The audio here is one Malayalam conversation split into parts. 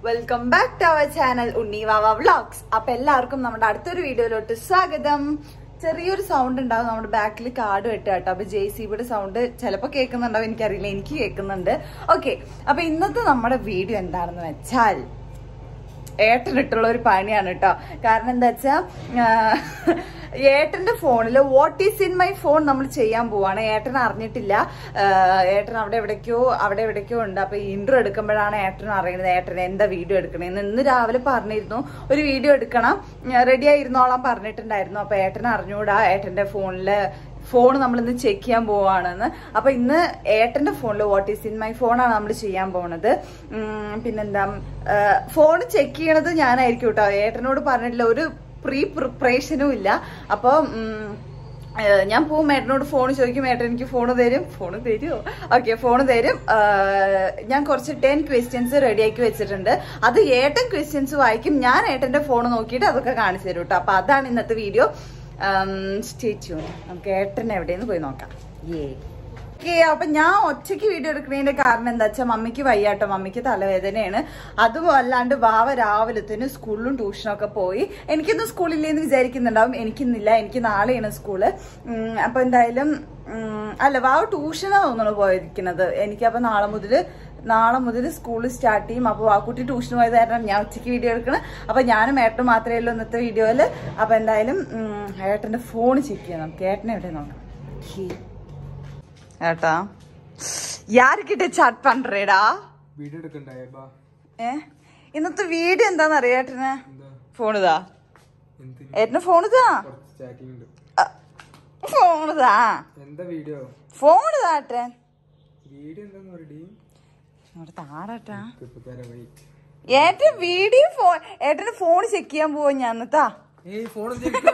Welcome back to our channel Unnivava vlogs അപ്പൊ എല്ലാവർക്കും നമ്മുടെ അടുത്തൊരു വീഡിയോയിലോട്ട് സ്വാഗതം ചെറിയൊരു സൗണ്ട് ഉണ്ടാവും നമ്മുടെ ബാക്കിൽ കാട് വെട്ടുക കേട്ടോ അപ്പൊ ജെ സി ബിയുടെ സൗണ്ട് ചിലപ്പോൾ കേൾക്കുന്നുണ്ടാവും എനിക്കറിയില്ല എനിക്ക് കേൾക്കുന്നുണ്ട് ഓക്കെ അപ്പൊ ഇന്നത്തെ നമ്മുടെ വീഡിയോ എന്താണെന്ന് വെച്ചാൽ ഏട്ടനിട്ടുള്ള ഒരു പണിയാണ് കേട്ടോ കാരണം എന്താ വെച്ചാ ഏട്ടന്റെ ഫോണിൽ what is in my phone നമ്മൾ ചെയ്യാൻ പോവാണ് ഏട്ടൻ അറിഞ്ഞിട്ടില്ല ആ, ഏട്ടൻ അവിടെ എവിടേക്കോ അവിടെ എവിടേക്കോ ഉണ്ട് അപ്പൊ ഇൻട്രോ എടുക്കുമ്പോഴാണ് ഏട്ടൻ അറിയുന്നത് ഏട്ടൻ എന്താ വീഡിയോ എടുക്കണേന്ന് ഇന്ന് രാവിലെ പറഞ്ഞിരുന്നു ഒരു വീഡിയോ എടുക്കണം റെഡി ആയിരുന്നോളാം പറഞ്ഞിട്ടുണ്ടായിരുന്നു അപ്പൊ ഏട്ടൻ അറിഞ്ഞൂടാ ഏട്ടന്റെ ഫോണില് ഫോൺ നമ്മൾ ഇന്ന് ചെക്ക് ചെയ്യാൻ പോവാണെന്ന് അപ്പൊ ഇന്ന് ഏട്ടന്റെ ഫോണിൽ വാട്ട് ഈസ് ഇൻ മൈ ഫോണാണ് നമ്മൾ ചെയ്യാൻ പോണത് ഉം, പിന്നെന്താ ഫോൺ ചെക്ക് ചെയ്യണത് ഞാനായിരിക്കും കേട്ടോ ഏട്ടനോട് പറഞ്ഞിട്ടില്ല ഒരു പ്രീ പ്രിപ്പറേഷനും ഇല്ല അപ്പൊ ഉം, ഏഹ് ഞാൻ പോവും ഏട്ടനോട് ഫോൺ ചോദിക്കും ഏട്ടൻ എനിക്ക് ഫോൺ തരും ഫോൺ തരുമോ ഓക്കെ ഫോൺ തരും ഏഹ് ഞാൻ കുറച്ച് ടെൻ ക്വസ്റ്റ്യൻസ് റെഡിയാക്കി വെച്ചിട്ടുണ്ട് അത് ഏട്ടൻ ക്വസ്റ്റ്യൻസ് വായിക്കും ഞാൻ ഏട്ടന്റെ ഫോൺ നോക്കിയിട്ട് അതൊക്കെ കാണിച്ചു തരും കേട്ടോ അപ്പൊ അതാണ് ഇന്നത്തെ വീഡിയോ സ്റ്റേ ട്യൂൺ നമുക്ക് ഏട്ടൻ എവിടെയെന്ന് പോയി നോക്കാം ഏ ഓക്കെ അപ്പൊ ഞാൻ ഒറ്റയ്ക്ക് വീഡിയോ എടുക്കുന്നതിന്റെ കാരണം എന്താ വെച്ചാൽ മമ്മിക്ക് വയ്യാട്ടോ മമ്മിക്ക് തലവേദനയാണ് അതും അല്ലാണ്ട് വാവ രാവിലത്തേന് സ്കൂളിലും ട്യൂഷനും ഒക്കെ പോയി എനിക്കിന്ന് സ്കൂളില്ലേന്ന് വിചാരിക്കുന്നുണ്ടാവും എനിക്കിന്നില്ല എനിക്ക് നാളെയാണ് സ്കൂള് ഉം, അപ്പൊ എന്തായാലും ഉം, അല്ല വാവ ട്യൂഷനാണ് തോന്നുന്നു പോയിരിക്കുന്നത് എനിക്കപ്പൊ നാളെ മുതൽ നാളെ മുതൽ സ്കൂൾ സ്റ്റാർട്ട് ചെയ്യും അപ്പോൾ വാക്കുട്ടി ട്യൂഷന് പോയത് കാരണം ഞാൻ ഉച്ചയ്ക്ക് വീഡിയോ എടുക്കണം അപ്പൊ ഞാനും ഏട്ടനും മാത്രമേ ഉള്ളൂ ഇന്നത്തെ വീഡിയോയില് അപ്പൊ എന്തായാലും ഉം, ഏട്ടന്റെ ഫോൺ ചെക്ക് ചെയ്യാം നമുക്ക് ഏട്ടനെ എവിടെ നോക്കാം ഹീ. ഏട്ടാ யாருக்கிட்ட சாட் பண்றேடா വീഡിയോ എടുക്കണ്ടായ ബാ ഏ ഇന്നത്തെ വീഡിയോ എന്താന്ന് അറിയാം ഏട്ടന് എന്താ ഫോണിതാ എന്തിന് ഏട്ടന് ഫോണിതാ കുറച്ച് ചാറ്റിംഗ് ഉണ്ട് ഫോണിതാ എന്താ വീഡിയോ ഫോണിതാ ഏട്ടൻ വീഡിയോ എന്താന്ന് പറയടി ഇവിടെ താടാട്ടാ ഇപ്പൊ തരാം വെയിറ്റ് ഏട്ടൻ വീഡിയോ ഫോൺ ഏട്ടന് ഫോൺ ചെക്ക് ചെയ്യാൻ പോവാ ഞാൻ എന്നിട്ടാ ഏയ് ഫോൺ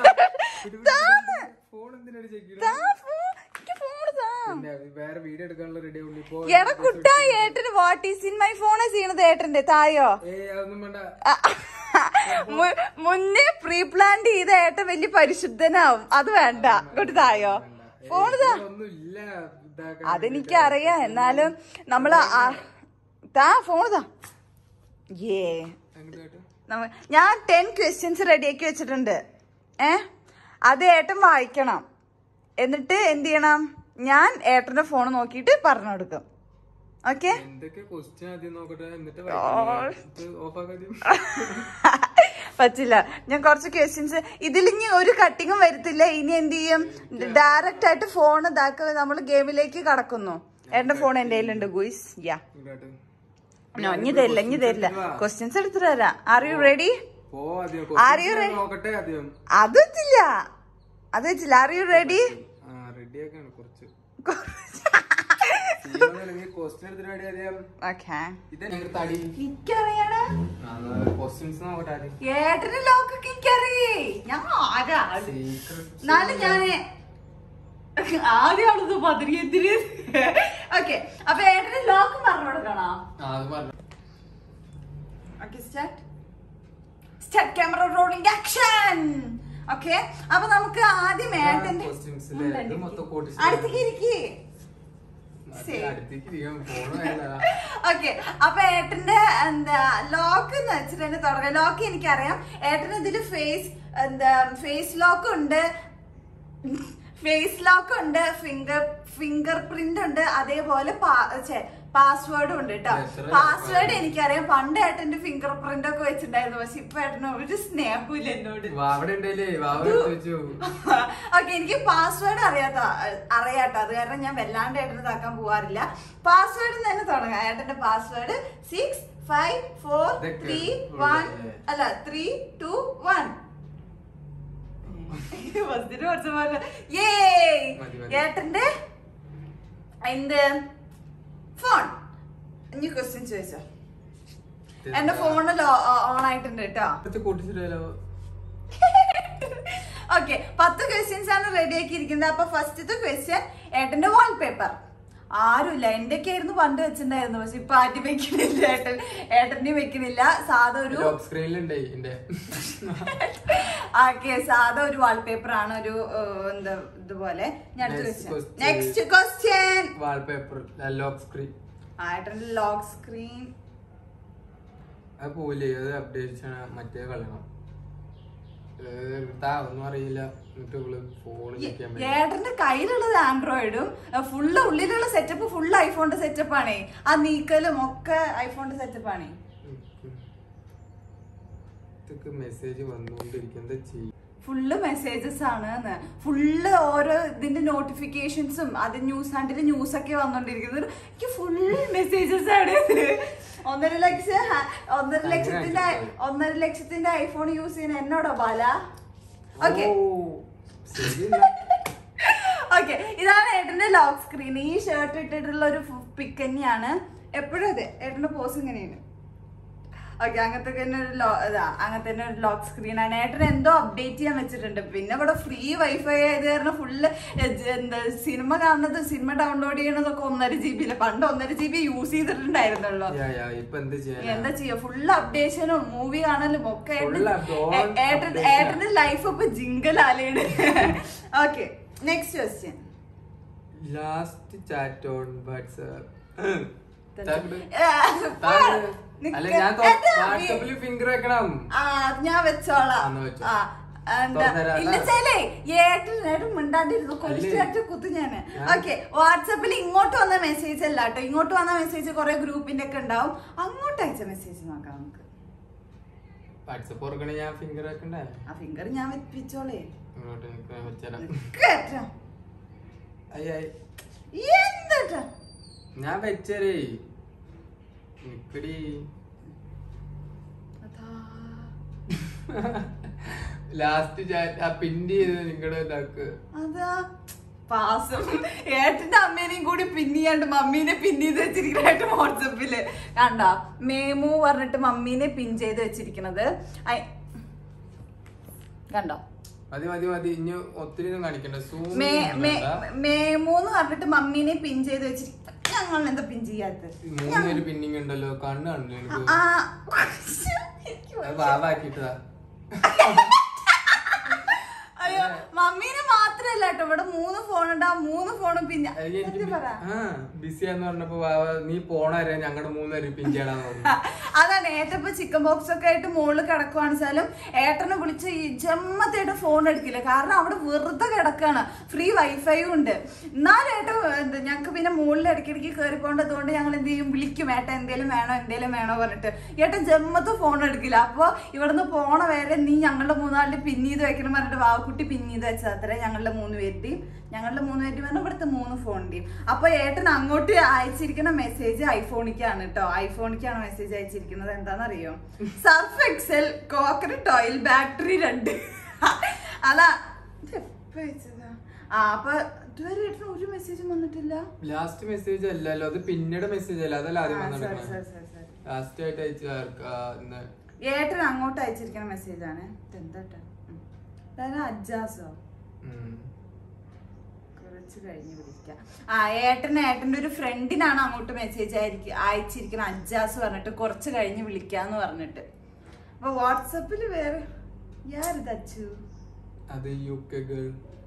ഫോൺ എന്തിനാണ് ചെക്ക് താ phone. എനിക്ക് phone താ. വേറെ വീഡിയോ എടുക്കാനുള്ള റെഡി ആവുള്ളൂ ഇപ്പൊ എടാ കുട്ടാ ഏട്ടന് what is in my phone ചെയ്യണത് ഏട്ടന്റെ തായോ ഏയ് അതൊന്നും വേണ്ട ആ, മു- മുന്നേ പ്രീ പ്ലാൻ ചെയ്ത ഏട്ടൻ വലിയ പരിശുദ്ധനാവും അത് വേണ്ട ഇങ്ങോട്ട് തായോ ഫോൺ താ ഒന്നും ഇല്ല ഇതാക്കാൻ അതെനിക്കറിയാം എന്നാലും നമ്മള് ആ- താ ഫോൺ താ ഏ അങ്ങോട്ട് കേട്ടോ നമ്മ- ഞാൻ ടെൻ ക്വസ്റ്റ്യൻസ് റെഡിയാക്കി വെച്ചിട്ടുണ്ട് ഏ അത് ഏട്ടൻ വായിക്കണം എന്നിട്ട് എന്ത് ചെയ്യണം ഞാൻ ഏട്ടന്റെ ഫോൺ നോക്കിയിട്ട് പറഞ്ഞു കൊടുക്കും ഓക്കെ എന്തൊക്കെ ക്വസ്റ്റ്യൻ ആദ്യം നോക്കട്ടെ എന്നിട്ട് ഓഫ് ആക്കാദ്യം പറ്റില്ല ഞാൻ കുറച്ച് ക്വസ്റ്റ്യൻസ് ഇതിൽ ഇനി ഒരു കട്ടിങ്ങും വരുത്തില്ല ഇനി എന്ത് ചെയ്യും ഡയറക്റ്റ് ആയിട്ട് ഫോൺ ഇതാക്കുക നമ്മൾ ഗെയിമിലേക്ക് കടക്കുന്നു എന്റെ ഫോൺ എന്റെ കയ്യിലുണ്ട് ഗുയിസ് യാ ഇങ്ങോട്ട് നോ ഇനി തരില്ല ഇനി തരില്ല ക്വസ്റ്റ്യൻസ് എടുത്തിട്ട് തരാം ആർ യു റെഡി പോ ആദ്യം Are you questions ready? നോക്കട്ടെ ആദ്യം അത് വെച്ചില്ല അത് വെച്ചില്ല ആർ യു റെഡി ആ റെഡി ആക്കാണ് കുറച്ച് ക്വസ്റ്റ്യൻ എടുത്തിട്ട് ready ആദ്യം ഓക്കെ ഇത് ഞങ്ങൾ തടി എനിക്കറിയാടാ ക്വസ്റ്റ്യൻസ് നോക്കട്ടെ ആദ്യം ഏട്ടന് ലോക്കൊക്കെ എനിക്കറിയേ ഞാൻ ആരാ എന്നാലും ഞാന് ആദ്യമാണത് പതിരിയത്തിരി ഓക്കെ അപ്പൊ ഏട്ടന് ലോക്ക് പറഞ്ഞു കൊടുക്കണോ ആ അത് പറഞ്ഞു okay start start camera rolling action okay അപ്പൊ നമുക്ക് ആദ്യം ഏട്ടന്റെ questions ലെ ഇത് മൊത്തം കൂട്ടി അടുത്തേക്ക് ഇരിക്കേ ശരി. അടുത്തേക്ക് ഇരിക്കാൻ ഫോൺ ഓക്കെ അപ്പൊ ഏട്ടന്റെ എന്താ ലോക്ക് എന്ന് വെച്ചിട്ട് തന്നെ തുടങ്ങാം ലോക്ക് എനിക്കറിയാം ഏട്ടന് ഇതില് ഫേസ് എന്താ ഫേസ് ലോക്ക് ഉണ്ട് ഫേസ് ലോക്ക് ഉണ്ട് ഫിംഗർ ഫിംഗർ പ്രിന്റ് ഉണ്ട് അതേപോലെ പാസ്വേഡും ഉണ്ട് കേട്ടോ എത്ര പാസ്വേഡ് എനിക്കറിയാം പണ്ട് ഏട്ടന്റെ ഫിംഗർ പ്രിന്റ് ഒക്കെ വെച്ചിട്ടുണ്ടായിരുന്നു പക്ഷെ ഇപ്പൊ ഏട്ടന് ഒരു സ്നേഹമില്ല എന്നോട് അവിടെ ഉണ്ടല്ലേ വാവ എടുത്ത് വെച്ചു ഓക്കെ എനിക്ക് പാസ്വേഡ് അറിയാത്ത അറിയാട്ടോ അത് കാരണം ഞാൻ വല്ലാണ്ട് ഏട്ടന് താക്കാൻ പോവാറില്ല പാസ്വേഡ് തന്നെ തുടങ്ങാം ഏട്ടന്റെ പാസ്വേഡ് സിക്സ് ഫൈവ് ഫോർ ഇതൊക്കെ ത്രീ ഉള്ള- വൺ അല്ല ത്രീ ടു വൺ ഫസ്റ്റിന് കുറച്ച് പോലെ ഏയ് മതി, മതി. ഏട്ടന്റെ എന്ത് ഫോൺ ഇനി ക്വസ്റ്റ്യൻ ചോദിച്ചോ എന്റെ ഫോണിൽ ഓൺ ആയിട്ടുണ്ട് കേട്ടോ കുറച്ച് കൂട്ടിച്ചിട്ടോ ഓക്കെ പത്ത് ക്വസ്റ്റ്യൻസ് ആണ് റെഡി ആക്കിയിരിക്കുന്നത് അപ്പൊ ഫസ്റ്റത്തെ ക്വസ്റ്റ്യൻ ഏട്ടന്റെ വാൾപേപ്പർ ആരുമില്ല എന്റെയൊക്കെ ആയിരുന്നു പണ്ട് വെച്ചിട്ടുണ്ടായിരുന്നു പക്ഷെ ഇപ്പൊ ആദ്യം വെക്കണില്ല ഏട്ടൻ ഏട്ടന്റെ വെക്കണില്ല സാധാ ഒരു ലോക്ക് സ്ക്രീനിലുണ്ടേ എന്റെ ഓക്കെ സാധാ ഒരു വാൾപേപ്പർ ആണ് ഒരു ഏഹ്, എന്താ ഇതുപോലെ ഞാൻ അടുത്ത Next question question. Next question wallpaper lock screen ഏട്ടന്റെ ലോക്ക് സ്ക്രീൻ അത് പോലെ അത് അപ്ഡേഷൻ മറ്റേ കളയണം താ ഒന്നും അറിയില്ല എന്നിട്ട് ഇവള് ഫോൺ ചെക്കാൻ വേണ്ടി ഏട്ടന്റെ കയ്യിലുള്ളത് ആൻഡ്രോയിഡും ഫുള്ള് ഉള്ളിലുള്ള സെറ്റപ്പ് ഫുള്ള് ഐഫോണിന്റെ സെറ്റപ്പ് ആണേ ആ നീക്കലും ഒക്കെ ഐഫോണിന്റെ സെറ്റപ്പ് ആണേ ഇതൊക്കെ മെസ്സേജ് വന്നുകൊണ്ടിരിക്കും എന്താ ചെയ്യും ഫുള്ള് മെസ്സേജസ് ആണ് ഫുള്ള് ഓരോ ഇതിന്റെ നോട്ടിഫിക്കേഷൻസും അത് ന്യൂസ് ഹണ്ടിന്റെ ന്യൂസ് ഒക്കെ വന്നോണ്ടിരിക്കുന്നത് എനിക്ക് ഫുൾ മെസ്സേജസ് ആണ് ഒന്നര ലക്ഷം ഹ- ഒന്നര ലക്ഷത്തിന്റെ ഒന്നര ലക്ഷത്തിന്റെ ഐഫോൺ യൂസ് ചെയ്യുന്ന എന്നോടോ ബാല ഓക്കെ ഓ, ശരി ഓക്കെ ഇതാണ് ഏട്ടന്റെ ലോക്ക് സ്ക്രീൻ ഈ ഷർട്ട് ഇട്ടിട്ടുള്ള ഒരു പിക്ക് തന്നെയാണ് എപ്പോഴും അതെ ഏട്ടന്റെ പോസ് ഇങ്ങനെയാണ് ഓക്കെ അങ്ങനത്തെ തന്നെ ഒരു ലോ ഇതാ അങ്ങനത്തെ തന്നെ ഒരു ലോക്ക് സ്ക്രീൻ ആണ് ഏട്ടൻ എന്തോ അപ്ഡേറ്റ് ചെയ്യാൻ വെച്ചിട്ടുണ്ട് പിന്നെ ഇവിടെ ഫ്രീ വൈഫൈ ആയത് കാരണം ഫുള്ള് എന്താ സിനിമ കാണുന്നത് സിനിമ ഡൗൺലോഡ് ചെയ്യണതൊക്കെ ഒന്നര ജി ബിയില് പണ്ട് ഒന്നര ജി ബി യൂസ് ചെയ്തിട്ടുണ്ടായിരുന്നുള്ളൂ യാ, യാ, ഇപ്പൊ എന്ത് ചെയ്യാനാ എന്താ ചെയ്യാ ഫുള്ള് അപ്ഡേഷനും മൂവി കാണലും ഒക്കെ Full ഏട്ടൻ- up- ഏ- ഏട്ടൻ updation. ഏട്ടന്റെ ലൈഫ് ഇപ്പൊ ജിങ്കലാലയാണ് okay next question last chat on WhatsApp നിക്ക്. അല്ല ഞാൻ എന്താ? വാട്സാപ്പിൽ ഫിംഗർ വെക്കണം ആ ഞാൻ വെച്ചോളാം എന്നാ വെച്ചോ. ആ എന്താ തുറന്നുതരാം, ഇല്ല അതാ. ചേലേ ഏട്ടൻ ഏട്ടൻ മിണ്ടാണ്ടിരുന്നു കൊലിച്ചാറ്റ് കുത്തു ഞാന് ഞാൻ- ഓക്കെ വാട്സാപ്പിൽ ഇങ്ങോട്ട് വന്ന മെസ്സേജ് അല്ല കേട്ടോ ഇങ്ങോട്ട് വന്ന മെസ്സേജ് കുറെ ഗ്രൂപ്പിന്റെ ഒക്കെ ഉണ്ടാവും അങ്ങോട്ട് അയച്ച മെസ്സേജ് നോക്കാം നമുക്ക് വാട്സപ്പ് ഓർക്കണേ ഞാൻ ഫിംഗർ വെക്കണ്ടേ ആ ഫിംഗർ ഞാൻ വെപ്പിച്ചോളേ ഇങ്ങോട്ട് നിൽക്കാൻ വെച്ചാലാ കേട്ടാ അയ്യ എന്താ ഞാൻ വെച്ചരേ നിക്കടി ലാസ്റ്റ് ചാറ്റ് ആ പിന്റ് ചെയ്ത് നിങ്ങളുടെ ഇതാക്ക് അതാ പാസം ഏട്ടന്റെ അമ്മേനെയും കൂടി പിന്നിയാണ്ട് മമ്മീനെ പിൻ ചെയ്ത് വെച്ചിരിക്കണായിട്ട് വാട്സപ്പില് കണ്ട മേമു പറഞ്ഞിട്ട് മമ്മീനെ പിൻ ചെയ്ത് വെച്ചിരിക്കണത് ഐ- കണ്ടോ മതി മതി മതി ഇനി ഒത്തിരി ഒന്നും കാണിക്കണ്ട സൂം മേ മേ- മേമൂന്ന് പറഞ്ഞിട്ട് മമ്മീനെ പിൻ ചെയ്ത് വെച്ചിരിക്കും ഞങ്ങൾ എന്താ പിൻ ചെയ്യാത്തത് മൂന്നൊരു പിന്നിങ് ഉണ്ടല്ലോ കണ്ണ് കാണില്ല എനിക്ക് ആ എനിക്ക് അത് വാവാക്കിട്ടതാ അയ്യോ മമ്മീനെ മാത്രല്ല കേട്ടോ ഇവിടെ മൂന്ന് ഫോൺ ഉണ്ട് ആ മൂന്ന് ഫോണും പിന്നെ അത് എനിക്ക് സത്യം പറ ആ ബിസിയാന്ന് പറഞ്ഞപ്പോ വാവ നീ പോണവരെ ഞങ്ങളുടെ മൂന്നുപേരും പിൻ ചെയ്യണമെന്ന് പറഞ്ഞു അതാണ് ഏട്ടപ്പോ ചിക്കൻ ബോക്സ് ഒക്കെ ആയിട്ട് മുകളിൽ കിടക്കുവാണ് വെച്ചാലും ഏട്ടനെ വിളിച്ച് ഈ ജമ്മത്തായിട്ട് ഫോൺ എടുക്കില്ല കാരണം അവിടെ വെറുതെ കിടക്കാണ് ഫ്രീ വൈഫൈയും ഉണ്ട് എന്നാലും ഏട്ടൻ എന്താ ഞങ്ങൾക്ക് പിന്നെ മുകളിൽ ഇടയ്ക്കിടയ്ക്ക് കയറി പോകേണ്ടതുകൊണ്ട് ഞങ്ങൾ എന്ത് ചെയ്യും വിളിക്കും ഏട്ടൻ എന്തേലും വേണോ എന്തേലും വേണോ പറഞ്ഞിട്ട് ഏട്ടൻ ജമ്മത്ത് ഫോൺ എടുക്കില്ല അപ്പൊ ഇവിടുന്ന് പോണ വരെ നീ ഞങ്ങളുടെ മൂന്നാളിൽ പിൻ ചെയ്ത് വെക്കണം പറഞ്ഞിട്ട് വാവക്കുട്ടി പിൻ ചെയ്ത് വെച്ചാൽ അത്ര ഞങ്ങളുടെ മൂന്ന് പേരുടെയും ഞങ്ങളുടെ മൂന്ന് പേരുടെയും പറഞ്ഞാൽ ഇവിടുത്തെ മൂന്ന് ഫോണിന്റെയും അപ്പൊ ഏട്ടൻ അങ്ങോട്ട് അയച്ചിരിക്കുന്ന മെസ്സേജ് ഐഫോണിക്കാണ് കേട്ടോ ഐഫോണിക്കാണ് മെസ്സേജ് അയച്ചിരിക്കുന്നത് എന്താണെന്നറിയോ Surf Excel coconut oil battery രണ്ട് അതാ ഇത് എപ്പോ അയച്ചതാ ആ അപ്പൊ ഇതുവരെ ഏട്ടന് ഒരു മെസ്സേജും വന്നിട്ടില്ല ലാസ്റ്റ് മെസ്സേജ് അല്ലല്ലോ അത് പിന്നീട് മെസ്സേജ് അല്ല അതല്ല ആദ്യം ആ, sorry, sorry, വന്നിട്ട് sorry, sorry. ലാസ്റ്റ് ആയിട്ട് അയച്ച ആർക്കാ ഇന്ന് ഏട്ടൻ അങ്ങോട്ട് അയച്ചിരിക്കുന്ന മെസ്സേജാണ് എന്താട്ടാ അതായത് അജ്ജാസോ ഉം. കുറച്ച് കഴിഞ്ഞ് വിളിക്കാം ആ ഏട്ടന് ഏട്ടന്റെ ഒരു ഫ്രണ്ടിനാണ് അങ്ങോട്ട് മെസ്സേജ് അയച്ചിരിക്കുന്ന അജ്ജാസ് പറഞ്ഞിട്ട് കുറച്ച് കഴിഞ്ഞ് വിളിക്കാന്ന് പറഞ്ഞിട്ട് അപ്പൊ വാട്സപ്പിൽ വേറെ യാരിത് അച്ചു അത് യു കെ ഗേൾ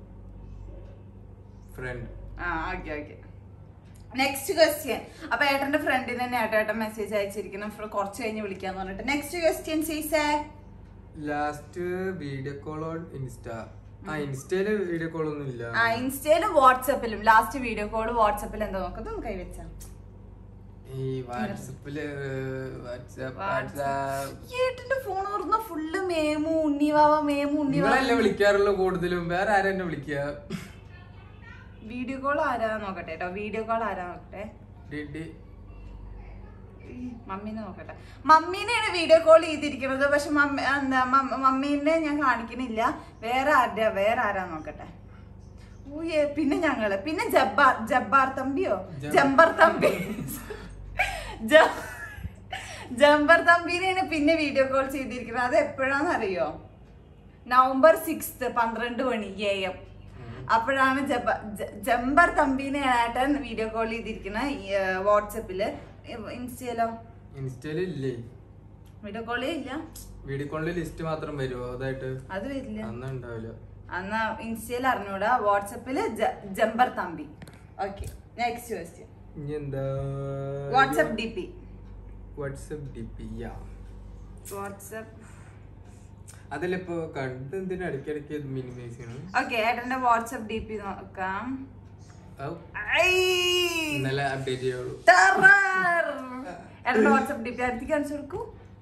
ഫ്രണ്ട് ആ ഓക്കെ ഓക്കെ നെക്സ്റ്റ് ക്വസ്റ്റ്യൻ അപ്പൊ ഏട്ടന്റെ ഫ്രണ്ടിന് തന്നെ ഏട്ടൻ ഏട്ടൻ മെസ്സേജ് അയച്ചിരിക്കുന്നു ഫ്ര- കുറച്ച് കഴിഞ്ഞ് വിളിക്കാന്ന് പറഞ്ഞിട്ട് നെക്സ്റ്റ് ക്വസ്റ്റ്യൻ സീസേ last video call on insta ആ ഇൻസ്റ്റയില് വീഡിയോ കോൾ ഒന്നും ഇല്ല ആ ഇൻസ്റ്റയിലും വാട്സപ്പിലും ലാസ്റ്റ് വീഡിയോ കോൾ വാട്സപ്പിൽ എന്താ നോക്കാം ഇതൊന്ന് കൈവച്ചാ ഈ വാട്സപ്പില് വാട്സാപ്പ് വാട്സാപ്പ്. വാട്സാപ്പ് ഏട്ടന്റെ ഫോൺ തുറന്ന ഫുള്ള് മേമു ഉണ്ണിവാവ മേമു ഉണ്ണിവാവ നിങ്ങളല്ലേ വിളിക്കാറുള്ളൂ കൂടുതലും വേറെ ആരും എന്നെ വിളിക്കുക വീഡിയോ കോൾ ആരാ നോക്കട്ടെ കേട്ടോ വീഡിയോ കോൾ ആരാ നോക്കട്ടെ ഡി- ഡി- ഈ മമ്മീനെ നോക്കട്ടെ മമ്മീനെയാണ് വീഡിയോ കോൾ ചെയ്തിരിക്കുന്നത് പക്ഷെ മമ്മി എന്താ മം- മമ്മീനെ ഞാൻ കാണിക്കണില്ല വേറെ ആരുടെ വേറെ ആരാ നോക്കട്ടെ ഊയേ പിന്നെ ഞങ്ങള് പിന്നെ ജബ്ബാർ ജബ്ബാർ തമ്പിയോ ജം- ജമ്പർ തമ്പി ജ- ജമ്പർ തമ്പിനെയാണ് പിന്നെ വീഡിയോ കോൾ ചെയ്തിരിക്കുന്നത് അത് എപ്പോഴാന്ന് അറിയോ നവംബർ സിക്സ്ത് പന്ത്രണ്ട് മണി എ എം അപ്പോഴാണ് ജബ- ജ- ജമ്പർ തമ്പീനെ ഏട്ടൻ വീഡിയോ കോൾ ചെയ്തിരിക്കുന്നത് വാട്സപ്പില് ഇൻസ്റ്റയിലോ ഇൻസ്റ്റയില് ഇല്ലേ വീഡിയോ കോളേ ഇല്ല വീഡിയോ കോളില് ലിസ്റ്റ് മാത്രം വരുമോ അതായിട്ട് അത് വരില്ല അന്ന് ഉണ്ടാവില്ല അന്ന് ഇൻസ്റ്റയിൽ അറിഞ്ഞൂടാ വാട്സപ്പില് ജ- ജമ്പർ തമ്പി ഓക്കെ നെക്സ്റ്റ് ക്വസ്റ്റ്യൻ ഇനി എന്താ WhatsApp D P WhatsApp D P yeah WhatsApp അതിലിപ്പോ കണ്ട് എന്തിനാ ഇടയ്ക്കിടയ്ക്ക് മിനിമൈസ് ചെയ്യണം ഓക്കെ ഏട്ടന്റെ വാട്സപ്പ് ഡി പി നോക്കാം ഔ, ഐ! ഇന്നലെ അപ്ഡേറ്റ് ചെയ്യുള്ളൂ Terror! ഏട്ടന്റെ വാട്സപ്പ് ഡി പി അടുത്തേക്ക് കാണിച്ചു കൊടുക്കൂ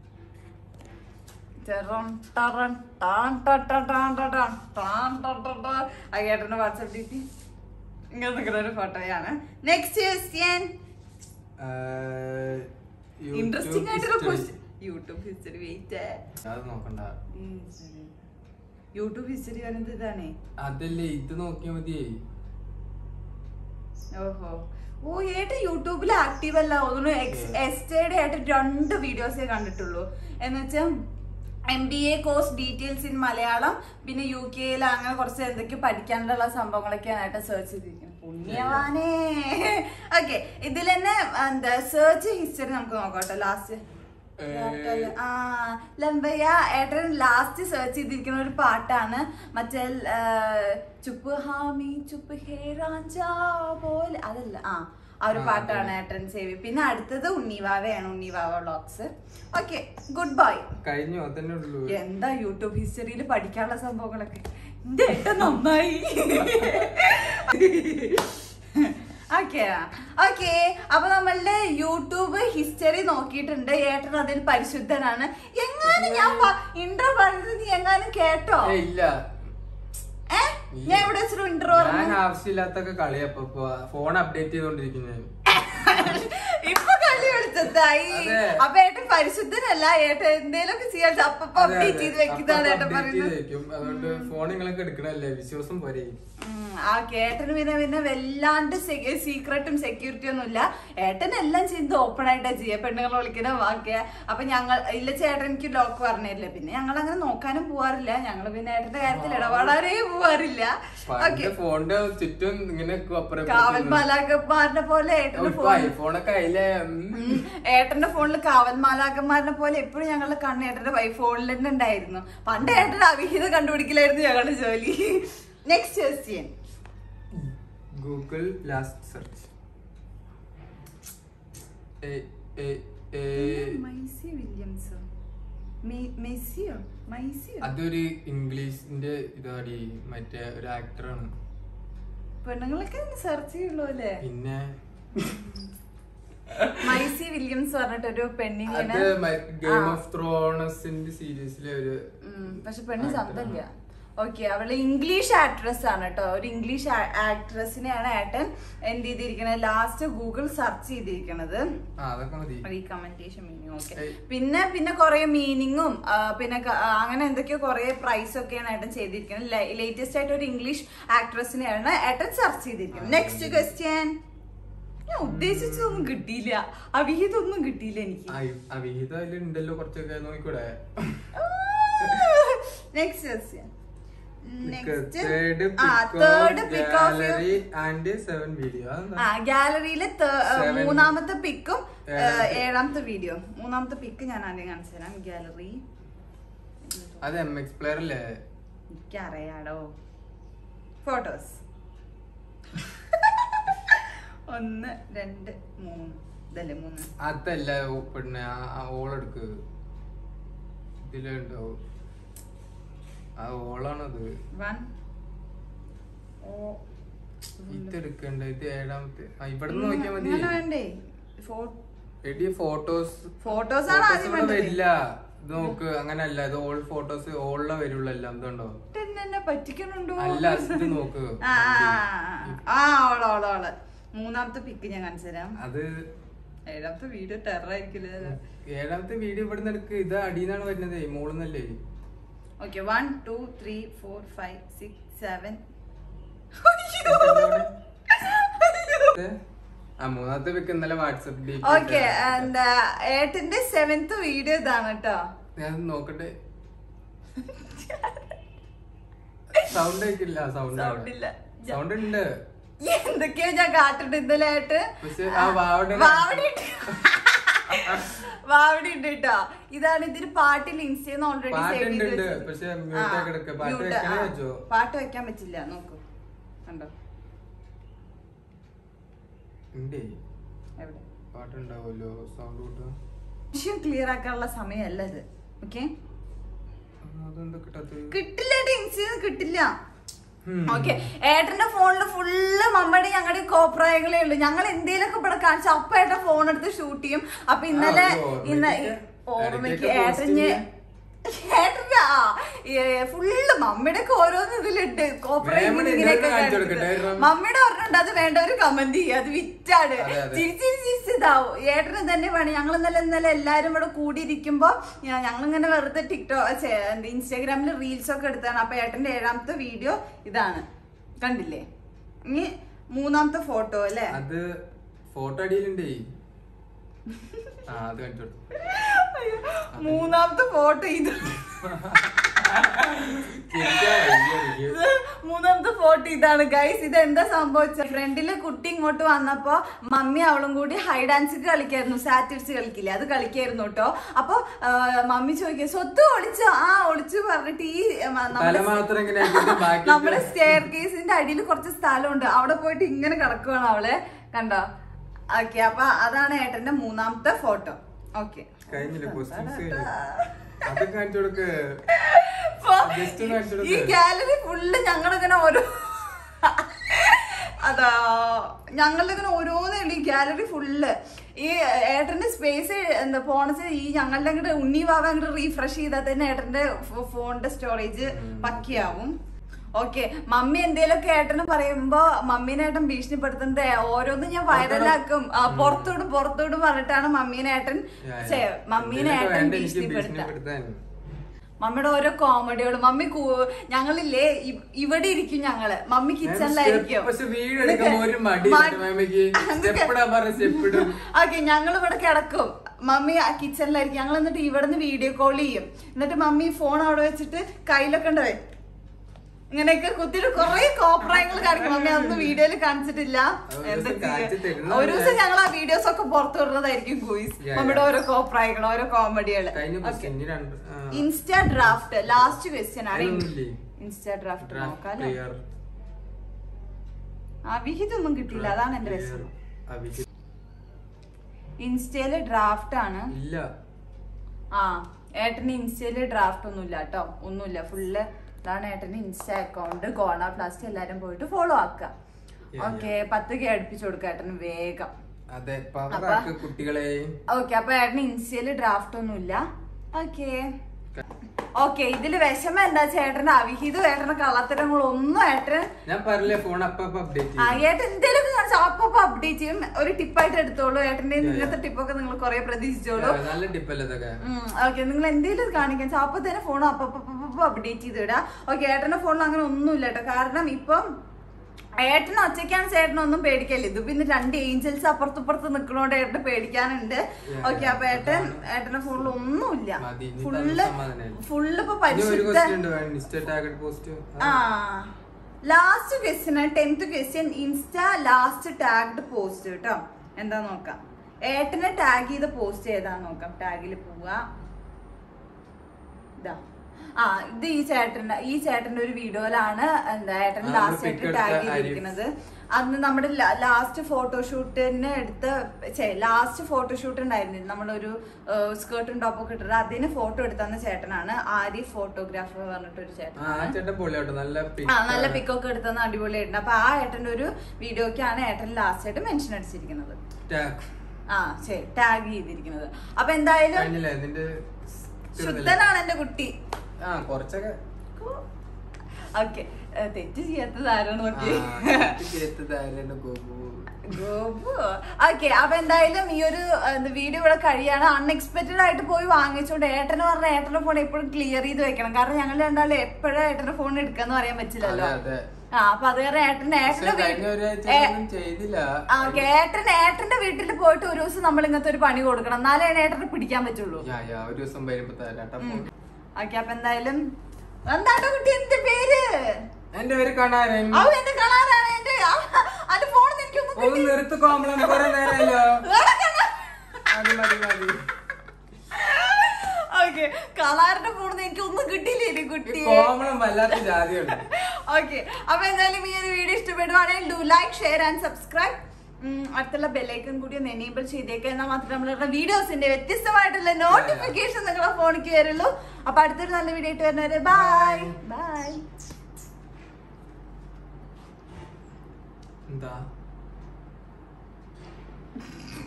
ടെറം, ടറം, ടാൻ, ട, ട, ടാൻ, ട, ടാൻ, ടാൻ, ട, ട, ട. ആ ഏട്ടന്റെ വാട്സപ്പ് ഡി പി ഇങ്ങനെ നിൽക്കുന്ന ഒരു ഫോട്ടോയാണ് നെക്സ്റ്റ് ക്വസ്റ്റ്യൻ ഇൻട്രസ്റ്റിംഗ് ആയിട്ടൊരു ക്വസ്റ്റ്യൻ യൂട്യൂബ് ഹിസ്റ്ററി വെയിറ്റ് അത് നോക്കണ്ട യൂട്യൂബ് ഹിസ്റ്ററി പറയുന്നത് ഇതാണേ അതല്ലേ ഇത് നോക്കിയാ മതിയേ ഓഹോ ഓ ഏട്ടൻ യൂട്യൂബിൽ ആക്റ്റീവ് അല്ല തോന്നുന്നു എസ്റ്റേഡ് ആയിട്ട് രണ്ട് വീഡിയോസേ കണ്ടിട്ടുള്ളൂ എന്ന് വെച്ചാൽ M B A course details in Malayalam പിന്നെ യു കെയിൽ അങ്ങനെ കുറച്ച് എന്തൊക്കെ പഠിക്കാനുള്ള സംഭവങ്ങളൊക്കെയാണ് ഏട്ടൻ സെർച്ച് ചെയ്തിരിക്കുന്നത് പുണ്യവാനേ ഓക്കെ ഇതിൽ തന്നെ എന്താ സെർച്ച് ഹിസ്റ്ററി നമുക്ക് നോക്കാം ലാസ്റ്റ് ആ ലംബയ്യ ഏട്ടൻ ലാസ്റ്റ് സെർച്ച് ചെയ്തിരിക്കുന്ന ഒരു പാട്ടാണ് മറ്റേ ആ, ചുപ്പ് ഹാമി ചുപ്പ് ഹേ റാഞ്ചാ പോലെ അതല്ല ആ ആ ഒരു ആ, പാട്ടാണ് അതെ. ഏട്ടൻ സേവ് പിന്നെ അടുത്തത് ഉണ്ണിവാവയാണ് Unnivava vlogs okay good bye കഴിഞ്ഞു അതന്നെ ഉള്ളൂ എന്താ യൂട്യൂബ് ഹിസ്റ്ററിയിൽ പഠിക്കാനുള്ള സംഭവങ്ങളൊക്കെ എന്റെ ഏട്ടൻ നന്നായി ഓക്കെ ഓക്കെ അപ്പൊ നമ്മളുടെ യൂട്യൂബ് ഹിസ്റ്ററി നോക്കിയിട്ടുണ്ട് ഏട്ടൻ അതിൽ പരിശുദ്ധനാണ് എങ്ങാനും ഞാൻ ഇൻട്രോ പറഞ്ഞത് നീ എങ്ങാനും കേട്ടോ ഏ, ഇല്ല ഏ ഞാൻ ഇവിടെ വെച്ചൊരു ഇൻട്രോ ഞാൻ പറഞ്ഞു ആവശ്യമില്ലാത്തൊക്കെ കളിയപ്പോ ഫോൺ അപ്ഡേറ്റ് ചെയ്തോണ്ടിരിക്കുന്നു ഞാൻ ഇപ്പൊ കളി വിളിച്ചതായി അതെ. അപ്പൊ ഏട്ടൻ പരിശുദ്ധനല്ല ഏട്ടൻ എന്തേലൊക്കെ ചെയ്യാൻ അപ്പൊ അതെ, അപ്ഡേറ്റ് അതെ. ചെയ്ത് വെക്കുന്നതാണ് അപ്പൊ ഏട്ടൻ update ചെയ്ത് പറയുന്നത് വെക്കും. അതുകൊണ്ട് ഫോൺ നിങ്ങളൊക്കെ എടുക്കണല്ലേ വിശ്വാസം പോരെ ഉം, ആ കേട്ടന് പിന്നെ പിന്നെ വല്ലാണ്ട് സീക്രട്ടും സെക്യൂരിറ്റി ഒന്നും ഇല്ല ഏട്ടൻ എല്ലാം ചെയ്ത് ഓപ്പൺ ആയിട്ടാ ചെയ്യുക പെണ്ണുങ്ങളെ വിളിക്കുന്ന വാക്കിയ അപ്പൊ ഞങ്ങൾ ഇല്ല ചേട്ടൻ എനിക്ക് ലോക്ക് പറഞ്ഞില്ല പിന്നെ ഞങ്ങൾ അങ്ങനെ നോക്കാനും പോവാറില്ല ഞങ്ങൾ പിന്നെ ഏട്ടന്റെ കാര്യത്തിൽ ഇടപെടാനേ പോവാറില്ല ഓക്കെ പണ്ട് ഫോണിന്റെ ചുറ്റും ഇങ്ങനെ അപ്പുറം കാവൽ മാലാകന്മാരുടെ പോലെ ഏട്ടന്റെ ഫോൺ ഐഫോണൊക്കെ അതിലെ ഉം. ഉം. ഏട്ടന്റെ ഫോണിൽ കാവൽ മാലാകന്മാരനെ പോലെ എപ്പോഴും ഞങ്ങളുടെ കണ്ണ് ഏട്ടന്റെ വൈ ഫോണിൽ തന്നെ ഉണ്ടായിരുന്നു പണ്ട് ഏട്ടന്റെ അവിഹിതം കണ്ടുപിടിക്കലായിരുന്നു ഞങ്ങളുടെ ജോലി next question Google last search Maisie വില്യംസോ മെ- മെസ്സിയോ മൈസിയോ അതൊരു ഇംഗ്ലീഷിന്റെ ഇതാടി മറ്റേ ഒരു ആക്ടറാണ് പെണ്ണുങ്ങളൊക്കെ സെർച്ച് ചെയ്യുള്ളൂ അല്ലേ പിന്നെ മൈസി വില്യംസ് പറഞ്ഞിട്ട് ഒരു അത് പെണ്ണിനെയാണ് ഗെയിം ആ. ഓഫ് ത്രോണസിന്റെ സീരീസിലെ ഒരു ഉം, പക്ഷെ പെണ്ണ് actor ചന്തല്ല ആണ്. ഓക്കെ അവള് ഇംഗ്ലീഷ് ആക്ട്രസ് ആണ് കേട്ടോ ഒരു ഇംഗ്ലീഷ് ആക്ട്രസിനെയാണ് ഏട്ടൻ എന്ത് ചെയ്തിരിക്കണത് ലാസ്റ്റ് ഗൂഗിൾ സെർച്ച് ചെയ്തിരിക്കണത് ആ അതൊക്കെ മതി റീകമൻഡേഷൻ മീനിങ് ഓക്കെ ഏയ്. പിന്നെ പിന്നെ കുറെ മീനിങ്ങും പിന്നെ ക- ആ, അങ്ങനെ എന്തൊക്കെയോ കുറെ പ്രൈസ് ഒക്കെയാണ് ഏട്ടൻ ചെയ്തിരിക്കുന്നത് ലേറ്റസ്റ്റ് ആയിട്ട് ഒരു ഇംഗ്ലീഷ് ആക്ട്രസിനെയാണ് ഏട്ടൻ സെർച്ച് ചെയ്തിരിക്കുന്നത് നെക്സ്റ്റ് ക്വസ്റ്റ്യൻ ഞാൻ ഉദ്ദേശിച്ചതൊന്നും കിട്ടിയില്ല അവിഹിതൊന്നും കിട്ടിയില്ല എനിക്ക് ആ- ആ വിഹിതം അതിലുണ്ടല്ലോ കുറച്ചൊക്കെ നോക്കിക്കൂടെ നെക്സ്റ്റ് ക്വസ്റ്റ്യൻ നെക്സ്റ്റ് തേർഡ് ആ third pick of gallery and seven video ആ ഗാലറിയിലെ Seven. മൂന്നാമത്തെ പിക്കും ഏഴാമത്തെ. ഏഴാമത്തെ വീഡിയോ മൂന്നാമത്തെ പിക്ക് ഞാൻ ആദ്യം കാണിച്ചു തരാം ഗാലറി അത് എം എക്സ് പ്ലെയർ അല്ലേ എനിക്കറിയാടോ ഫോട്ടോസ് ഒന്ന് രണ്ട് മൂന്ന് ഇതല്ലേ മൂന്ന് അതല്ല ഓ- പിന്നെ ഓളെടുക്ക് ഇതിലുണ്ടാവും ആ ഓളാണത് വൺ ഓ ഇതെടുക്കണ്ട ഇത് ഏഴാമത്തെ ആ ഇവിടെ നിന്ന് നോക്കിയാ മതി അങ്ങനെ വേണ്ടേ ഫോ- എടി ഫോട്ടോസ് ഫോട്ടോസ് ആണ് ആദ്യം വേണ്ടത് വരില്ല ഇത് നോക്ക് അങ്ങനല്ല ഇത് ഓൾ ഫോട്ടോസ് ഓളിലെ വരുള്ളൂ എല്ലാം ഇതുണ്ടോ ഇതെന്നെ എന്നെ പറ്റിക്കണുണ്ടോ അല്ല ഇത് നോക്ക് ആ ആ, ആ, ആ ഓള് ഓള് ഓള് മൂന്നാമത്തെ പിക്ക് ഞാൻ കാണിച്ചു തരാം അത് ഏഴാമത്തെ വീഡിയോ ടെറർ ആയിരിക്കില്ല ഏഴാമത്തെ വീഡിയോ ഇവിടെ നിന്ന് എടുക്ക് ഇത് അടിയിന്നാണ് വരുന്നത് മോളിന്നല്ലേ okay one two three four five six seven ആ മൂന്നാമത്തെ പിക്ക് ഇന്നലെ വാട്സപ്പ് ഓക്കെ എന്താ ഏട്ടന്റെ സെവൻത്ത് വീഡിയോ ഇതാണ് കേട്ടോ ഞാൻ നോക്കട്ടെ സൗണ്ട് കേൾക്കില്ല സൗണ്ട് Sound ഇല്ല. സൗണ്ട് ഉണ്ട് എന്തൊക്കെയോ ഞാൻ കാട്ടിട്ട് ഇന്നലെ ആയിട്ട് പക്ഷെ ആ വാവടെ വാവടി ഉണ്ട്. വാവടി ഉണ്ട് കേട്ടോ ഇതാണ് ഇതിന് പാട്ടിൽ ഇൻസ്റ്റന്ന് ഓൾറെഡി സേവ് പാട്ടുണ്ട് ചെയ്ത് ഉണ്ട്. വെച്ചിട്ടുണ്ട്. പക്ഷെ ആ, mute ആക്കി എടുക്ക. പാട്ട് mute, വെക്കണേ ആ. വെച്ചോ? പാട്ട് വെക്കാൻ പറ്റില്ല നോക്കൂ കണ്ടോ ഉണ്ടേ എവിടെ പാട്ടുണ്ടാവുമല്ലോ സൗണ്ട് കൂട്ടുക വിഷയം ക്ലിയർ ആക്കാനുള്ള സമയമല്ല ഇത് ഓക്കെ അതെന്താ കിട്ടാത്തത് കിട്ടില്ല ഇൻസ്റ്റയിൽ കിട്ടില്ല ഉം. ഓക്കെ ഏട്ടന്റെ ഫോണിൽ ഫുള്ള് മമ്മയുടെ ഞങ്ങളുടെ കോപ്രായങ്ങളേ ഉള്ളൂ ഞങ്ങൾ എന്തേലൊക്കെ ഇവിടെ കാണിച്ചു അപ്പൊ ഏട്ടൻ ഫോൺ എടുത്ത് ഷൂട്ട് ചെയ്യും അപ്പൊ ഇന്നലെ ആ, ഒരു ഇന്ന് ഓർമ്മയ്ക്ക് ഓർമ്മയ്ക്ക് ഇടയ്ക്കൊക്കെ post ഏട്ടഞ്ഞ് ചെയ്യാം. ഏട്ടന്റെ ആ ഫുള്ള് മമ്മിയുടെ ഒക്കെ ഓരോന്ന് ഇതിലിട്ട് കോപ്പറേറ്റ് മേമയുടെ ഇങ്ങനെയൊക്കെ എന്തെങ്കിലും കാണിച്ചു കാണിച്ചിട്ട്. കൊടുക്കട്ടെ, കാരണം- മമ്മിയുടെ പറഞ്ഞിട്ടുണ്ട് അത് വേണ്ടവര് കമന്റ് ചെയ്യും അത് വിറ്റാണ് അതെ, അതെ. ചിരിച്ചിരിച്ച് ഇതാവും ഏട്ടന് തന്നെ വേണം ഞങ്ങൾ ഇന്നലെ ഇന്നലെ എല്ലാരും ഇവിടെ കൂടിയിരിക്കുമ്പോ ഞങ്ങൾ ഇങ്ങനെ വെറുതെ ടിക്ടോ ഇൻസ്റ്റാഗ്രാമിൽ റീൽസ് ഒക്കെ എടുത്താണ് അപ്പൊ ഏട്ടന്റെ ഏഴാമത്തെ വീഡിയോ ഇതാണ് കണ്ടില്ലേ ഇനി മൂന്നാമത്തെ ഫോട്ടോ അല്ലേ അത് ഫോട്ടോ അടിയിലുണ്ടേ ആ അത് കാണിച്ചു കൊടുത്തു അയ്യോ, മൂന്നാമത്തെ ഫോട്ടോ ഇത് ചിരിക്കാൻ വയ്യ എനിക്ക്. ഇത് മൂന്നാമത്തെ ഫോട്ടോ ഇതാണ് ഗൈസ് ഇത് എന്താ സംഭവിച്ചത് ഫ്രണ്ടില് കുട്ടി ഇങ്ങോട്ട് വന്നപ്പോ മമ്മി അവളും കൂടി ഹൈ ഡാൻസ് കളിക്കായിരുന്നു സാറ്റിറ്റ്സ് കളിക്കില്ലേ അത് കളിക്കായിരുന്നു കേട്ടോ അപ്പൊ ആ, മമ്മി ചോദിക്കുക സ്വത്ത് ഒളിച്ചോ ആ ഒളിച്ചു പറഞ്ഞിട്ട് ഈ ആ, തല നമ്മുടെ മാത്രം ഇങ്ങനെ ആക്കിയിട്ട് ബാക്കി നമ്മുടെ സ്റ്റെയർ കേസിന്റെ അടിയിൽ കുറച്ച് സ്ഥലമുണ്ട് അവിടെ പോയിട്ട് ഇങ്ങനെ കിടക്കുവാണ് അവള് കണ്ടോ ഓക്കെ അപ്പൊ അതാണ് ഏട്ടന്റെ മൂന്നാമത്തെ ഫോട്ടോ ഓക്കെ കഴിഞ്ഞില്ല ക്വസ്റ്റ്യൻസ് അത് കാണിച്ചു കൊടുക്ക് Just ഒന്ന് കാണിച്ചു ഈ കൊടുക്ക്. ഗാലറി ഫുള്ള് ഞങ്ങളിങ്ങനെ ഓരോ അതാ ഞങ്ങളിങ്ങനെ ഓരോന്നേ ഉള്ളൂ ഈ ഗാലറി ഫുള്ള് ഈ ഏട്ടന്റെ സ്പേസ് എന്താ പോണച്ച് ഈ ഞങ്ങളുടെ അങ്ങോട്ട് ഉണ്ണി വാവ അങ്ങോട്ട് റീഫ്രഷ് ചെയ്താൽ തന്നെ ഏട്ടന്റെ ഫോണിന്റെ സ്റ്റോറേജ് പക്കിയാവും ഓക്കെ മമ്മി എന്തേലൊക്കെ ഏട്ടന് പറയുമ്പോ മമ്മീനെ ഏട്ടൻ ഭീഷണിപ്പെടുത്തുന്നത് ഓരോന്നും ഞാൻ വൈറലാക്കും ആ, പുറത്തോടും പുറത്തോടും പറഞ്ഞിട്ടാണ് മമ്മീനെ ഏട്ടൻ ഛെ, മമ്മീനെ ഇതിനൊക്കെ ഏട്ടൻ വേണ്ട എനിക്ക് ഭീഷണിപ്പെടുത്താൻ ഭീഷണിപ്പെടുത്താൻ മമ്മിയുടെ ഓരോ കോമഡികളും മമ്മി കൂ- ഞങ്ങളില്ലേ ഇ- ഇവിടെ ഇരിക്കും ഞങ്ങള് മമ്മി കിച്ചണിലായിരിക്കും പക്ഷെ വീട് എടുക്കുമ്പോ ഒരു മടി മാമയ്ക്ക് സ്റ്റെപ്പ് ഇടാൻ പറഞ്ഞ സ്റ്റെപ്പ് ഇടും ഓക്കെ ഞങ്ങൾ ഇവിടെ കിടക്കും മമ്മി ആ കിച്ചണിലായിരിക്കും ഞങ്ങൾ എന്നിട്ട് ഇവിടെ നിന്ന് വീഡിയോ കോൾ ചെയ്യും എന്നിട്ട് മമ്മി ഫോൺ അവിടെ വെച്ചിട്ട് കയ്യിലൊക്കെ ഉണ്ടേ ഇങ്ങനെയൊക്കെ കുത്തിയിട്ട് കുറെ കോപ്രായങ്ങൾ കാണിക്കും മമ്മി അതൊന്നും വീഡിയോയിൽ കാണിച്ചിട്ടില്ല ഒരു എന്താ ദിവസം കാണിച്ച് ചെയ്യാ? തരുന്നത് ഒരു ദിവസം ഞങ്ങൾ ആ വീഡിയോസ് ഒക്കെ പുറത്തു വിടുന്നതായിരിക്കും ഗൂയിസ് Yeah, മമ്മിയുടെ yeah. ഓരോ കോപ്രായങ്ങൾ ഓരോ കോമഡികള് കഴിഞ്ഞ ക്വസ്റ്റ്യൻ ഇനി രണ്ട് ഇൻസ്റ്റാ ഡ്രാഫ്റ്റ് ലാസ്റ്റ് ക്വസ്റ്റ്യൻ ആണ് അതിലൊന്നുമില്ലേ? ഇൻസ്റ്റാ ഡ്രാഫ്റ്റ് ഡ്രാഫ്റ്റ് നോക്കാലോ ക്ലിയർ ആ വിഹിതൊന്നും കിട്ടിയില്ല അതാണ് എന്റെ രസം ഇൻസ്റ്റയില് ഡ്രാഫ്റ്റ് ആണ് ഇല്ല ആ ഏട്ടന് ഇൻസ്റ്റയില് ഡ്രാഫ്റ്റ് ഒന്നുമില്ല കേട്ടോ ഒന്നുമില്ല ഫുള്ള് ഇതാണ് ഏട്ടന് ഇൻസ്റ്റ അക്കൗണ്ട് ഗോണ പ്ലാസ്റ്റ് എല്ലാരും പോയിട്ട് ഫോളോ ആക്കുക Yeah, ഓക്കെ പത്ത് കെ അടുപ്പിച്ചു കൊടുക്കുക ഏട്ടന് വേഗം അതെ പവറാക്ക് കുട്ടികളെ ഓക്കെ അപ്പൊ ഏട്ടന് ഇൻസ്റ്റയില് ഡ്രാഫ്റ്റ് ഒന്നുമില്ല ഓക്കെ ഓക്കെ ഇതില് വിഷമം എന്താ ചേട്ടന്റെ അവിഹിതം ഏട്ടന്റെ കള്ളത്തരങ്ങളൊന്നും ഏട്ടൻ ഞാൻ പറഞ്ഞില്ലേ ഫോൺ അപ്പ അപ്ഡേറ്റ് ആ ഏട്ടൻ എന്തേലും കാണിച്ചു അപ്പൊ അപ്ഡേറ്റ് ചെയ്യും ഒരു ടിപ്പായിട്ട് എടുത്തോളൂ ഏട്ടന്റെ ഇങ്ങനത്തെ ടിപ്പൊക്കെ നിങ്ങൾ കുറെ പ്രതീക്ഷിച്ചോളൂ നല്ല ടിപ്പല്ലേ ഇതൊക്കെ ഓക്കെ നിങ്ങൾ എന്തെങ്കിലും കാണിക്കാൻ വെച്ചാൽ അപ്പൊ തന്നെ ഫോൺ അപ്പൊ അപ്ഡേറ്റ് ചെയ്ത് ഇടാം ഓക്കെ ഏട്ടന്റെ ഫോണിൽ അങ്ങനെ ഒന്നുമില്ല കേട്ടോ കാരണം ഇപ്പം ഏട്ടൻ ഒറ്റയ്ക്കാണ് ചേട്ടനൊന്നും പേടിക്കല്ല ഇത് പിന്നെ രണ്ട് ഏഞ്ചൽസ് അപ്പുറത്തുപ്പുറത്ത് നിൽക്കണോണ്ട് ഏട്ടന് പേടിക്കാനുണ്ട് ഓക്കെ അപ്പൊ ഏട്ടൻ ഏട്ടന്റെ ഫോണിൽ ഒന്നുമില്ല മതി, ഇനി ഫുള്ള് തന്ന സമാധാനായി. ഫുള്ള് ഇപ്പൊ ഇനി ഒരു പരിശുദ്ധ ക്വസ്റ്റ്യൻ ഉണ്ട് ഇൻസ്റ്റ ടാഗഡ് പോസ്റ്റ് ആ last question tenth question insta last tagged post കേട്ടോ എന്താ നോക്കാം ഏട്ടനെ ടാഗ് ചെയ്ത പോസ്റ്റ് ഏതാ നോക്കാം ടാഗിൽ പോവുക ഇതാ ആ ഇത് ഈ ചേട്ടന്റെ ഈ ചേട്ടന്റെ ഒരു വീഡിയോയിലാണ് എന്താ ഏട്ടൻ ആ, ലാസ്റ്റ് നമ്മള് pic ആയിട്ട് എടുത്ത ടാഗ് ആരിഫ്. ചെയ്തിരിക്കുന്നത് അന്ന് നമ്മുടെ ലാസ്റ്റ് ഫോട്ടോഷൂട്ടിന് എടുത്ത ലാസ്റ്റ് ഫോട്ടോഷൂട്ട് ഉണ്ടായിരുന്നു നമ്മളൊരു സ്കേർട്ടും ടോപ്പൊക്കെ ഇട്ടിട്ട് അതിന് ഫോട്ടോ എടുത്തന്ന ചേട്ടനാണ് ആരിഫ് ഫോട്ടോഗ്രാഫർ പറഞ്ഞിട്ടൊരു ചേട്ടൻ ആ ചേട്ടൻ പൊളിയാട്ടോ നല്ല ആ നല്ല പിക്കൊക്കെ എടുത്തെന്ന് അടിപൊളിയായിട്ടുണ്ട് അപ്പൊ ആ ഏട്ടന്റെ ഒരു വീഡിയോക്കാണ് ഏട്ടൻ ലാസ്റ്റ് ആയിട്ട് മെൻഷൻ അടിച്ചിരിക്കുന്നത് ടാഗ് ആ ശരി ടാഗ് ചെയ്തിരിക്കുന്നത് അപ്പൊ എന്തായാലും കഴിഞ്ഞില്ലേ നിന്റെ ശുദ്ധനാണ് എന്റെ കുട്ടി ആ കുറച്ചൊക്കെ ഓക്കെ തെറ്റ് ചെയ്യാത്തത് ആരോ നോക്കി ഗോപു ഓക്കെ അപ്പൊ എന്തായാലും ഈ ഒരു വീഡിയോ ഇവിടെ കഴിയാണ് അൺഎക്സ്പെക്ടഡ് ആയിട്ട് പോയി വാങ്ങിച്ചോണ്ട് ഏട്ടന് പറഞ്ഞ ഏട്ടന്റെ ഫോൺ എപ്പോഴും ക്ലിയർ ചെയ്ത് വെക്കണം കാരണം ഞങ്ങൾ രണ്ടാളും എപ്പോഴും ഏട്ടന്റെ ഫോൺ എടുക്കാന്ന് പറയാൻ പറ്റില്ലല്ലോ അതെ, അതെ. ആ അപ്പൊ അത് കാരണം ഏട്ടന്റെ ഏട്ടന്റെ കഴിഞ്ഞ ഒരാഴ്ച വീ- ഏ- ഒന്നും ചെയ്തില്ല ആ, ഓക്കേ. ഏട്ടൻ ഏട്ടന്റെ വീട്ടിൽ പോയിട്ട് ഒരു ദിവസം നമ്മൾ ഇങ്ങനത്തെ ഒരു പണി കൊടുക്കണം എന്നാലേ ഏട്ടനെ പിടിക്കാൻ പറ്റുള്ളൂ യാ, യാ, ഒരു ദിവസം വരുമ്പോ തരാട്ടാ phone. ഓക്കെ അപ്പൊ എന്തായാലും എന്താട്ടോ കുട്ടി എന്റെ പേര് എന്റെ പേര് കാണാരൻ അവ എന്റെ കളാറാണ് എന്റെ അത് ഫോൺ എനിക്കൊന്നും ഒന്ന് നിർത്ത് കോമളം കുറെ നേരമല്ലോ മതി മതി മതി ഓക്കെ കളാറിന്റെ ഫോൺ എനിക്ക് ഒന്നും കിട്ടിയില്ലേ കുട്ടി കോമളം വല്ലാത്ത ജാതിയുണ്ട് ഓക്കെ അപ്പൊ എന്തായാലും ഈ ഒരു വീഡിയോ ഇഷ്ടപ്പെടുവാണെങ്കിൽ do like share and subscribe ഉം, അടുത്തുള്ള ബെല്ലൈക്കൺ കൂടി ഒന്ന് എനേബിൾ ചെയ്തേക്കുക എന്നാൽ മാത്രമേ നമ്മളുടെ വീഡിയോസിന്റെ വ്യത്യസ്തമായിട്ടുള്ള നോട്ടിഫിക്കേഷൻ നിങ്ങളുടെ ഫോണിലേക്ക് വരുള്ളൂ അപ്പൊ അടുത്തൊരു നല്ല വീഡിയോ ആയിട്ട് വരുന്നവരെ ബൈ ബൈ എന്താ